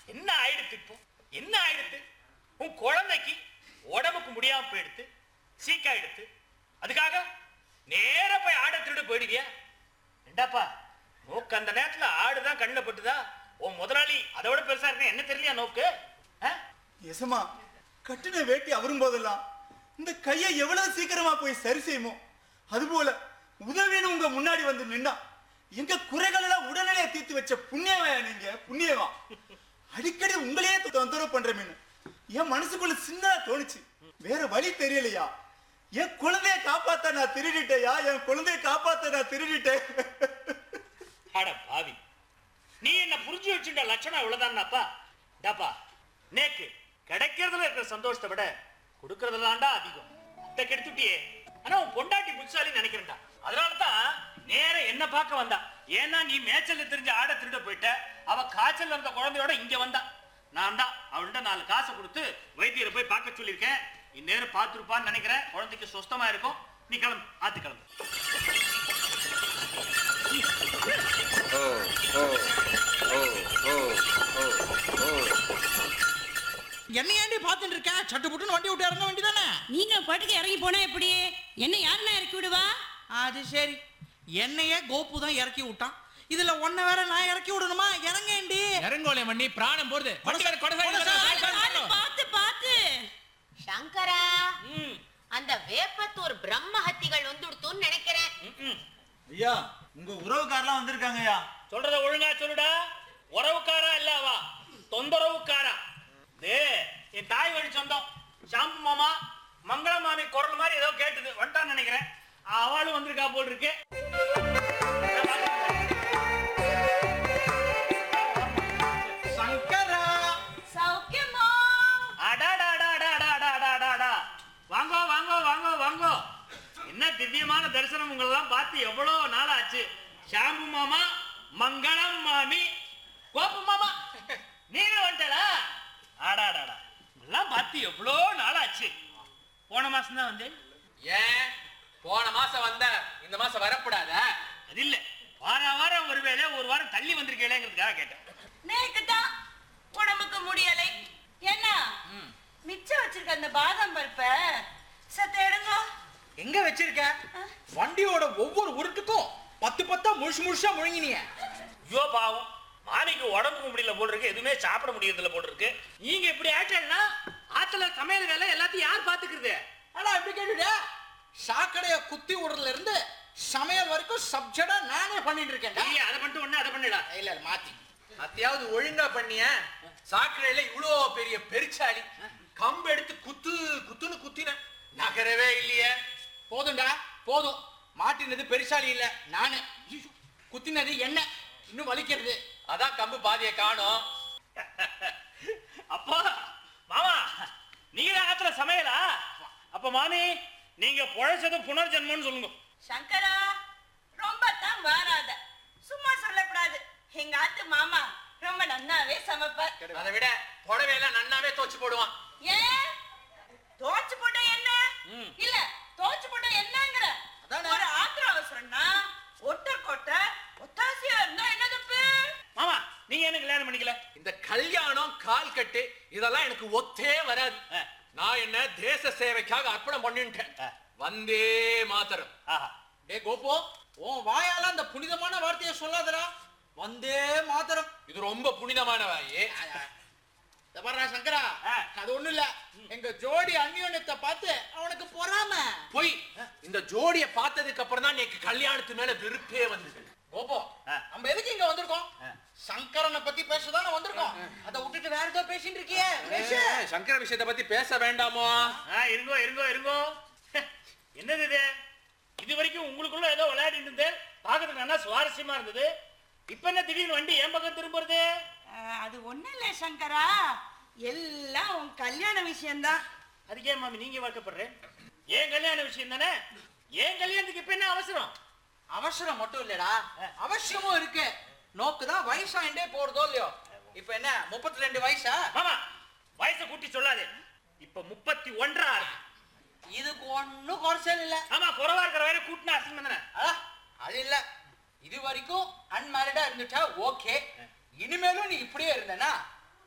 என்ன ஆயிடுத்து இப்போ என்ன ஆயிடுத்து உன் குழந்தைக்கு உடம்புக்கு முடியாம போயிடுத்து சீக்காயிடுத்து அதுக்காக நேரா போய் ஆடை திருட போயிடுவியா ஏண்டாப்பா நோக்கு அந்த நேரத்துல ஆடுதான் கண்ணில் பட்டுதா உன் முதலாளி அதை விட பெருசா இருக்க என்ன தெரியலையா நோக்கு ஆ? எசமா கட்டின வேட்டி அவரும் போதெல்லாம் இந்த கையை எவ்வளவு சீக்கிரமா போய் சரி செய்யுமோ அதுபோல உதவின்னு உங்க முன்னாடி வந்து நின்னா எங்க குறைகள் எல்லாம் உடனடியே தீர்த்து வச்ச புண்ணியவன் நீங்க புண்ணியவா அடிக்கடி உங்களையே தொந்தரவு பண்றேன்னு என் மனசுக்குள்ள சின்னதா தோணுச்சு வேற வழி தெரியலையா என் குழந்தைய காப்பாத்த நான் திருடிட்டேயா என் குழந்தைய காப்பாத்த நான் திருடிட்டேன் அட பாவி நீ என்ன புரிஞ்சு வச்சுட்ட லட்சணம் இவ்வளவுதான்னாப்பா டாப்பா நேக்கு கிடைக்கிறதுல இருக்கிற சந்தோஷத்தை விட கொடுக்கறதுலாம்டா அதிகம் அத்தை கெடுத்துட்டியே ஆனா உன் பொண்டாட்டி புட்சாலின்னு நினைக்கிறேன்டா அதனால தான் நேர என்ன பார்க்க வந்தா ஏன்னா நீ மேய்ச்சல்ல தெரிஞ்ச ஆட திருட போயிட்ட அவ காய்ச்சல் இருந்த குழந்தையோட இங்க வந்தா நான் தான் அவள்கிட்ட நாலு காசை கொடுத்து வைத்தியரை போய் பார்க்க சொல்லியிருக்கேன் இந்நேரம் பார்த்துருப்பான்னு நினைக்கிறேன் குழந்தைக்கு சுஸ்தமா இருக்கும் நீ கிளம்பு ஆத்து கிளம்பு ஓ ஓ ஓ ஓ ஓ ஓ என்ன ஏண்டி பார்த்துட்டு இருக்க சட்டு புட்டுன்னு வண்டி விட்டு இறங்க வேண்டியதானே நீங்க பாட்டுக்கு இறங்கி போனா எப்படி என்ன யாருன்னா இறக்கி விடுவா அது சரி என்னையே கோப்பு தான் இறக்கி விட்டான் இதுல ஒன்ன வேற நான் இறக்கி விடணுமா இறங்கேண்டி இறங்கோலே மண்ணி பிராணம் போறது வண்டி வேற கொடை சாய் கொடை சாய். பாத்து, பாத்து பாத்து சங்கரா ம் அந்த வேப்பத்தூர் பிரம்ம ஹத்திகள் வந்துடுத்துன்னு நினைக்கிறேன் ம் ஐயா உங்க உறவுக்காரெல்லாம் வந்திருக்காங்க ஐயா சொல்றத ஒழுங்கா சொல்லுடா உறவுக்காரா இல்ல அவா தொந்தரவுக்காரா டே என் தாய் வழி சொந்தம் ஷாம்பு மாமா மங்கள மாமி குரல் மாதிரி ஏதோ கேட்டது வந்துட்டான்னு நினைக்கிறேன் அவளும் வந்திருக்கா போல் இருக்கு சங்கரா சௌக்கியமா அடாடாடாடாடாடாடாடா. வாங்கோ வாங்கோ வாங்கோ வாங்கோ என்ன திவ்யமான தரிசனம் உங்களெல்லாம் பார்த்து எவ்வளவு நாள் ஆச்சு ஷாம்பு மாமா மங்களம் மாமி கோபு மாமா நீங்க வந்துட்டா ஆடாடாடா எல்லாம் பார்த்து எவ்வளோ நாள் ஆச்சு போன மாசம் தான் வந்தேன் ஏன் போன மாசம் வந்த இந்த மாசம் வரக்கூடாத அது இல்ல வாரம் வாரம் ஒரு வேளை ஒரு வாரம் தள்ளி வந்திருக்கேங்கிறதுக்காக கேட்டேன் நேக்கு தான் உடம்புக்கு முடியலை என்ன மிச்சம் வச்சிருக்க அந்த பாதாம் பருப்ப சத்த எடுங்க எங்க வச்சிருக்க வண்டியோட ஒவ்வொரு உருட்டுக்கும் பத்து பத்தா முழுசு முழுசா முழுங்கினிய ஐயோ பாவம் மாமிக்கு உடம்புக்கு முடியல போல் இருக்கு எதுவுமே சாப்பிட முடியறதில்ல போல் இருக்கு நீங்க இப்படி ஆயிட்டா ஆத்துல சமையல் வேலை எல்லாத்தையும் யார் பாத்துக்கிறது ஆனா எப்படி கேட்டுட சாக்கடைய குத்தி விடுறதுல இருந்து சமையல் வரைக்கும் சப்ஜெக்டா நானே பண்ணிட்டு இருக்கேன் இல்லையா அதை பண்ணிட்டு ஒண்ணு அதை பண்ணிடா இல்ல இல்ல, மாத்தி அத்தையாவது ஒழுங்கா பண்ணிய சாக்கடையில இவ்வளோ பெரிய பெருச்சாளி கம்பு எடுத்து குத்து குத்துன்னு குத்தின நகரவே இல்லையே போதும்டா போதும் மாட்டினது பெருசாலி இல்ல நானு குத்தினது என்ன இன்னும் வலிக்கிறது அதான் கம்பு பாதியை காணோம் அப்பா மாமா நீங்க தான் ஆத்துல சமையலா அப்ப மாமி நீங்க பொழைச்சது புனர்ஜென்மம்னு சொல்லுங்க சங்கரா ரொம்ப தான் வாராத சும்மா சொல்லக்கூடாது எங்க ஆத்து மாமா ரொம்ப நன்னாவே சமைப்பார் அதை விட புடவையெல்லாம் நன்னாவே தோச்சு போடுவான் ஏன் தோச்சு போட்ட என்ன இல்ல தோச்சு போட்ட என்னங்கிற அதானே. ஒரு ஆத்திர அவசரம்னா ஒட்ட கொட்ட ஒத்தாசியா இருந்தா என்ன தப்பு மாமா நீங்க என்ன கல்யாணம் பண்ணிக்கல இந்த கல்யாணம் கால் கட்டு இதெல்லாம் எனக்கு ஒத்தே வராது ஆ. நான் என்ன தேச சேவைக்காக அர்ப்பணம் பண்ணிட்டேன் ஆ. வந்தே மாத்தரம் ஆஹா டே கோபோ உன் வாயால அந்த புனிதமான வார்த்தையை சொல்லாதடா வந்தே மாத்திரம் இது ரொம்ப புனிதமான வாயே இத பாருடா சங்கரா ஆ. அது ஒண்ணும் இல்ல எங்க ஜோடி அந்யோன்யத்தை பார்த்து அவனுக்கு பொறாம போய் இந்த ஜோடிய பார்த்ததுக்கு அப்புறம் தான் எனக்கு கல்யாணத்து மேல வெறுப்பே வந்தது கோபோ ஆ. நம்ம எதுக்கு இங்க வந்திருக்கோம் ஆ. சங்கரனை பத்தி பேசதானே வந்திருக்கோம் அதை விட்டுட்டு வேற ஏதோ பேசிட்டு இருக்கியே பேசு சங்கர விஷயத்தை பத்தி பேச வேண்டாமோ ஆ இருங்கோ இருங்கோ இருங்கோ என்னது இது இது வரைக்கும் உங்களுக்குள்ள ஏதோ விளையாடிட்டு இருந்தேன் பார்க்கறதுக்கு நல்லா சுவாரஸ்யமா இருந்தது இப்ப என்ன திடீர்னு வண்டி என் பக்கம் திரும்புறது அஹ், அது ஒண்ணும் இல்ல சங்கரா எல்லாம் உன் கல்யாண விஷயம்தான் அதுக்கே மாமி நீங்க வாக்கப்படுறேன் ஏன் கல்யாண விஷயம் தானே ஏன் கல்யாணத்துக்கு இப்ப என்ன அவசரம் அவசரம் மட்டும் இல்லடா அவசியமும் இருக்கு நோக்குதான் வயசாயிண்டே போறதோ இல்லையோ இப்ப என்ன முப்பத்தி ரெண்டு வயசா மாமா வயசை கூட்டி சொல்லாதே இப்ப முப்பத்தி ஒன்றா இருக்கு இதுக்கு ஒண்ணும் குறைச்சல் இல்ல ஆமா குறவா இருக்கிற வரை கூட்டினா அசிங்கம் தானே அடா, அது இல்ல இது வரைக்கும் அன்மேரிடா இருந்துட்டா ஓகே இனிமேலும் நீ இப்படியே இருந்தனா